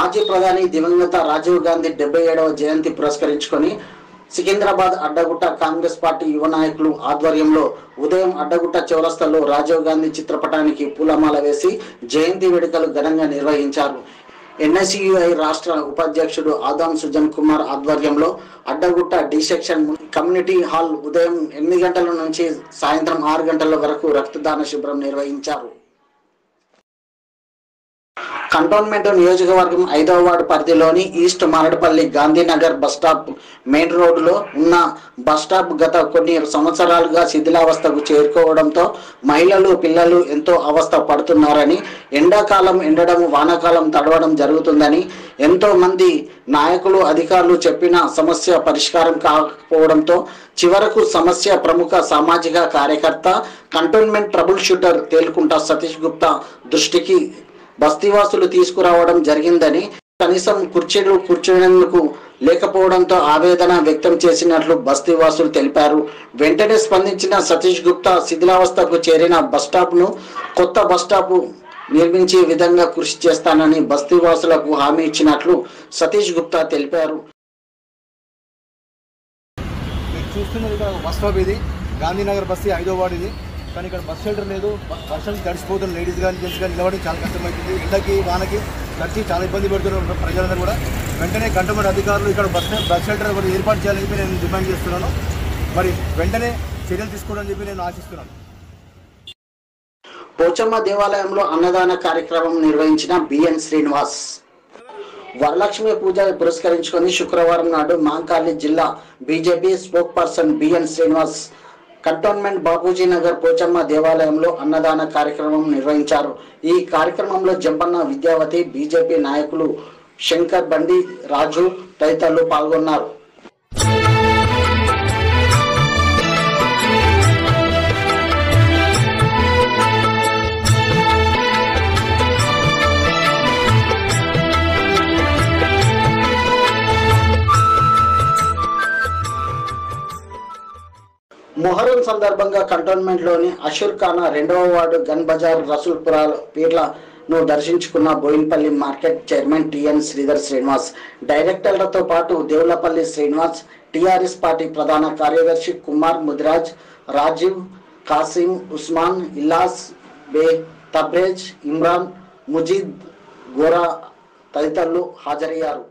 మాజీ ప్రధాని దివంగత రాజీవ్ గాంధీ డెబ్బై ఏడవ జయంతి పురస్కరించుకొని సికింద్రాబాద్ అడ్డగుట్ట కాంగ్రెస్ పార్టీ యువ నాయకులు ఆధ్వర్యంలో ఉదయం అడ్డగుట్ట చౌరస్తాలో రాజీవ్ గాంధీ చిత్రపటానికి పూలమాల వేసి జయంతి వేడుకలు ఘనంగా నిర్వహించారు ఎన్ఎస్యుఐ రాష్ట్ర ఉపాధ్యక్షుడు ఆదాం సుజన్ కుమార్ ఆధ్వర్యంలో Addagutta D section community hall ఉదయం ఎనిమిది గంటల నుంచి సాయంత్రం ఆరు గంటల వరకు రక్తదాన శిబిరం నిర్వహించారు కంటోన్మెంట్ నియోజకవర్గం ఐదవ వార్డు పరిధిలోని east Marredpally Gandhinagar bus stop main రోడ్డులో ఉన్న బస్ స్టాప్ గత కొన్ని సంవత్సరాలుగా శిథిలావస్థకు చేరుకోవడంతో మహిళలు పిల్లలు ఎంతో అవస్థ పడుతున్నారని ఎండాకాలం ఎండడం వానాకాలం తడవడం జరుగుతుందని ఎంతో మంది నాయకులు అధికారులు చెప్పిన సమస్య పరిష్కారం కాకపోవడంతో చివరకు సమస్య ప్రముఖ సామాజిక కార్యకర్త కంటోన్మెంట్ ట్రబుల్ షూటర్ తేలుకుంటా సతీష్ గుప్తా దృష్టికి బస్తీవాసులు తీసుకురావడం జరిగిందని కనీసం కుర్చీలు కూర్చునేందుకు లేకపోవడంతో ఆవేదన వ్యక్తం చేసినట్లు బస్తీవాసులు తెలిపారు వెంటనే స్పందించిన సతీష్ గుప్తా శిథిలావస్థకు చేరిన బస్ స్టాప్ ను కొత్త బస్ స్టాప్ నిర్మించే విధంగా కృషి చేస్తానని బస్తీవాసులకు హామీ ఇచ్చినట్లు సతీష్ గుప్తా తెలిపారు మీరు చూస్తున్నది ఇక్కడ బస్ స్టాప్ ఇది గాంధీనగర్ బస్సు ఐదో వార్డు ఇది కానీ ఇక్కడ బస్ షెల్టర్ లేదు బ- వర్షానికి తడిసిపోతున్న లేడీస్ కానీ జెంట్స్ కానీ నిలబడి చాలా కష్టమవుతుంది ఎండకి వానకి తడిచి చాలా ఇబ్బంది పడుతున్నారు ప్రజలందరూ కూడా వెంటనే కంటోన్మెంట్ అధికారులు ఇక్కడ బస్ బస్ షెల్టర్ కూడా ఏర్పాటు చేయాలని చెప్పి నేను డిమాండ్ చేస్తున్నాను మరి వెంటనే చర్యలు తీసుకోవడం చెప్పి నేను ఆశిస్తున్నాను పోచమ్మ దేవాలయంలో అన్నదాన కార్యక్రమం నిర్వహించిన బిఎన్ శ్రీనివాస్ వరలక్ష్మి పూజ పురస్కరించుకొని శుక్రవారం నాడు మాంకాళి జిల్లా BJP spoke person B N Srinivas cantonment Bapuji Nagar Pochamma దేవాలయంలో అన్నదాన కార్యక్రమం నిర్వహించారు ఈ కార్యక్రమంలో జంపన్న విద్యావతి బీజేపీ నాయకులు శంకర్ బండి రాజు తదితరులు పాల్గొన్నారు మొహరం సందర్భంగా కంటోన్మెంట్ లోని అషూర్ ఖానా రెండవ వార్డు గన్ బజార్ రసూల్పురా పీర్లను దర్శించుకున్న Bowenpally market chairman TN Sridhar Srinivas డైరెక్టర్లతో పాటు దేవులపల్లి శ్రీనివాస్ టిఆర్ఎస్ పార్టీ ప్రధాన కార్యదర్శి కుమార్ ముదిరాజ్ రాజీవ్ కాసిం ఉస్మాన్ ఇల్లాస్ బే తబ్రేజ్ ఇమ్రాన్ ముజీద్ గోరా తదితరులు హాజరయ్యారు